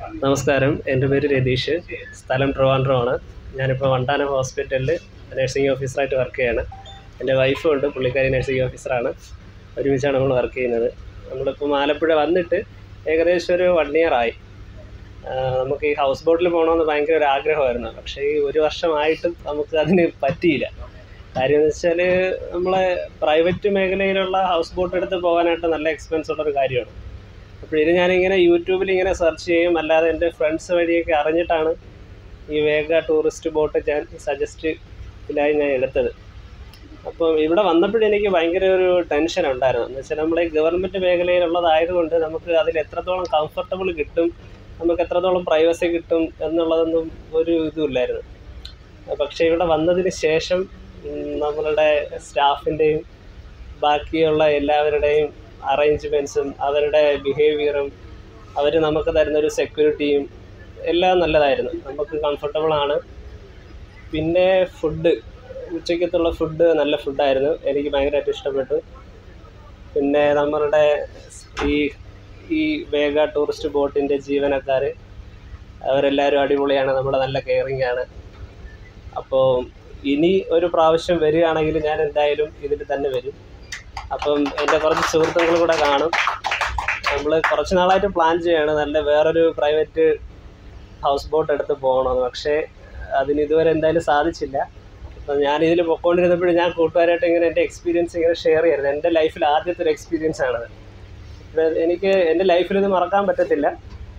നമസ്കാരം എൻ്റെ പേര് രതീഷ് സ്ഥലം ട്രിവാൻഡ്രമാണ് ഞാനിപ്പോൾ വണ്ടാനം ഹോസ്പിറ്റലിൽ നഴ്സിംഗ് ഓഫീസറായിട്ട് വർക്ക് ചെയ്യാണ് എൻ്റെ വൈഫും ഉണ്ട് പുള്ളിക്കാരി നഴ്സിംഗ് ഓഫീസറാണ് ഒരുമിച്ചാണ് നമ്മൾ വർക്ക് ചെയ്യുന്നത് നമ്മളിപ്പോൾ ആലപ്പുഴ വന്നിട്ട് ഏകദേശം ഒരു വൺ ഇയർ ആയി ആ, നമുക്ക് ഈ ഹൗസ് ബോട്ടിൽ പോകണമെന്ന് ഭയങ്കര ഒരു ആഗ്രഹമായിരുന്നു പക്ഷേ ഈ ഒരു വർഷമായിട്ടും നമുക്ക് അതിന് പറ്റിയില്ല കാര്യം എന്ന് വെച്ചാൽ നമ്മളെ പ്രൈവറ്റ് മേഖലയിലുള്ള ഹൗസ് ബോട്ട് എടുത്ത് പോകാനായിട്ട് നല്ല എക്സ്പെൻസ് ഉള്ളൊരു കാര്യമാണ് അപ്പോൾ ഇത് ഞാനിങ്ങനെ യൂട്യൂബിൽ ഇങ്ങനെ സെർച്ച് ചെയ്യും അല്ലാതെ എൻ്റെ ഫ്രണ്ട്സ് വഴിയൊക്കെ അറിഞ്ഞിട്ടാണ് ഈ വേഗ ടൂറിസ്റ്റ് ബോട്ട് ഞാൻ സജസ്റ്റ് ഇതിലായി ഞാൻ എടുത്തത് അപ്പം ഇവിടെ വന്നപ്പോഴെനിക്ക് ഭയങ്കര ഒരു ടെൻഷൻ ഉണ്ടായിരുന്നു എന്ന് വെച്ചാൽ നമ്മളെ ഗവൺമെൻറ് മേഖലയിലുള്ളതായതുകൊണ്ട് നമുക്ക് അതിൽ എത്രത്തോളം കംഫർട്ടബിൾ കിട്ടും നമുക്ക് എത്രത്തോളം പ്രൈവസി കിട്ടും എന്നുള്ളതൊന്നും ഒരു ഇതുമില്ലായിരുന്നു പക്ഷേ ഇവിടെ വന്നതിന് ശേഷം ഉം, നമ്മളുടെ സ്റ്റാഫിൻ്റെയും ബാക്കിയുള്ള എല്ലാവരുടെയും അറേഞ്ച്മെൻറ്റ്സും അവരുടെ ബിഹേവിയറും അവർ നമുക്ക് തരുന്നൊരു സെക്യൂരിറ്റിയും എല്ലാം നല്ലതായിരുന്നു നമുക്ക് കംഫർട്ടബിൾ ആണ് പിന്നെ ഫുഡ് ഉച്ചയ്ക്കത്തുള്ള ഫുഡ് നല്ല ഫുഡായിരുന്നു എനിക്ക് ഭയങ്കരമായിട്ട് ഇഷ്ടപ്പെട്ടു പിന്നെ നമ്മളുടെ ഈ ഈ വേഗ ടൂറിസ്റ്റ് ബോട്ടിൻ്റെ ജീവനക്കാർ അവരെല്ലാവരും അടിപൊളിയാണ് നമ്മുടെ നല്ല കെയറിങ് ആണ് അപ്പോൾ ഇനി ഒരു പ്രാവശ്യം വരികയാണെങ്കിൽ ഞാൻ എന്തായാലും ഇതിൽ തന്നെ വരും അപ്പം എൻ്റെ കുറച്ച് സുഹൃത്തുക്കൾ കൂടെ കാണും നമ്മൾ കുറച്ച് നാളായിട്ട് പ്ലാൻ ചെയ്യാണ് നല്ല വേറൊരു പ്രൈവറ്റ് ഹൗസ് ബോട്ട് എടുത്ത് പോകണമെന്ന് പക്ഷേ അതിന് ഇതുവരെ എന്തായാലും സാധിച്ചില്ല അപ്പം ഞാൻ ഇതിൽ പൊക്കോണ്ടിരുന്നപ്പോഴും ഞാൻ കൂട്ടുകാരായിട്ട് ഇങ്ങനെ എൻ്റെ എക്സ്പീരിയൻസ് ഇങ്ങനെ ഷെയർ ചെയ്യരുത് എൻ്റെ ലൈഫിൽ ആദ്യത്തെ ഒരു എക്സ്പീരിയൻസ് ആണത് ഇത് എനിക്ക് എൻ്റെ ലൈഫിൽ ഇത് മറക്കാൻ പറ്റത്തില്ല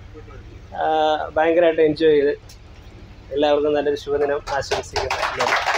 ഭയങ്കരമായിട്ട് എൻജോയ് ചെയ്ത് എല്ലാവർക്കും നല്ലൊരു ശുഭദിനം ആശംസിക്കുന്നു